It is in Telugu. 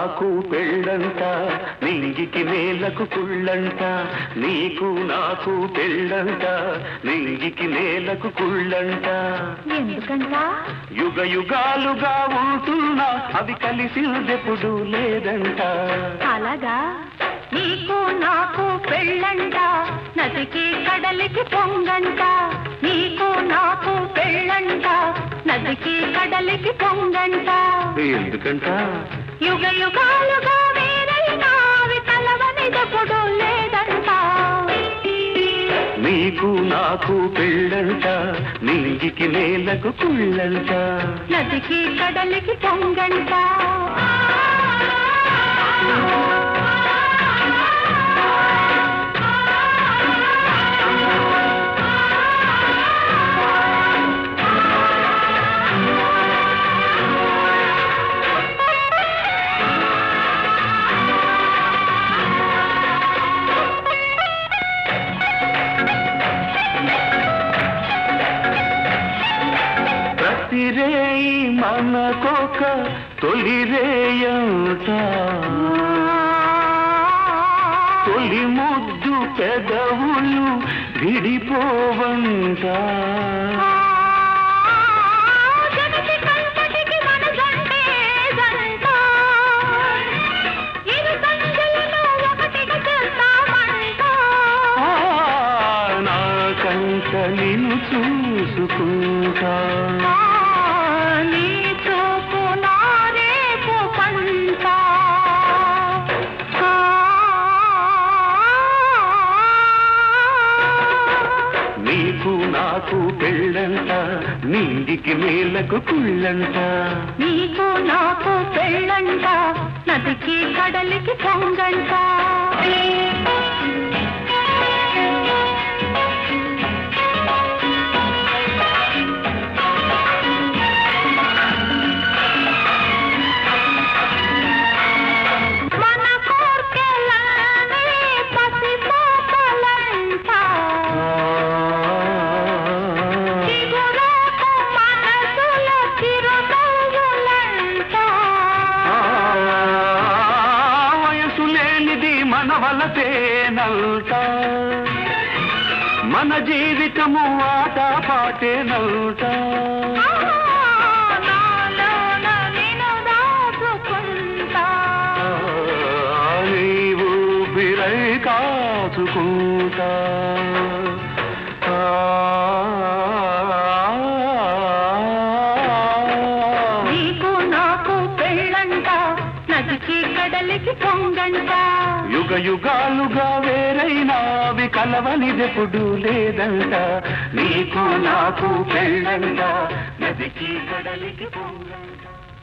నాకు పెళ్ళంట నింగికి నేలకు కుళ్ళంట నీకు నాకు పెళ్ళంట నింగికి నేలకు కుళ్ళంట ఎందుకంట యుగ యుగాలుగా ఉంటున్నా అవి కలిసిందెప్పుడు లేదంట అలాగా నీకు నాకు పెళ్ళంట నదికి కడలికి పొంగంట నీకు నాకు పెళ్ళంట నదికి కడలికి పొంగంట ఎందుకంట యుగ యుగాలుగా వేరైనా అవి కలవనిదెప్పుడు లేదంట నీకు నాకు పెళ్ళంట నింగికి నేలకు కుళ్ళంట నదికి కడలికి పొంగంట ప్రతి రేయి మనకొక తొలి రేయంట తొలి ముద్దు పెదవులు విడిపోవంట జగతి కంతటికి మన జంటే జంట. ఇరు సంఖ్యలను ఒకటిగా చేస్తామంట. ఆ, నా కంట నిన్ను చూసుకుంటా ఆ, నీ చూపు నా రేపు పంట. ఆ, నీకు నాకు పెళ్ళంట నింగికి నేలకు కుళ్ళంట నీకు నాకు పెళ్ళంట నదికి కడలికి పొంగంట మన కోర్కెలన్నీ పసిపాపలంట. చిగురాకు మనసుల చిరునవ్వులంట. వయసు లేనిది మన వలతేనంట మన జీవితము ఆట పాటేనంట ఆ, నాలోన నిన్ను దాచుకుంటా. నీవు బిరై కాచుకుంటా నీకు నాకు పెళ్ళంట నదికి కడలికి పొంగంట యుగ యుగాలుగా వేరైనావి కలవనిదెప్పుడు లేదంట నీకు నాకు పెళ్ళంట నదికి కడలికి పొంగంట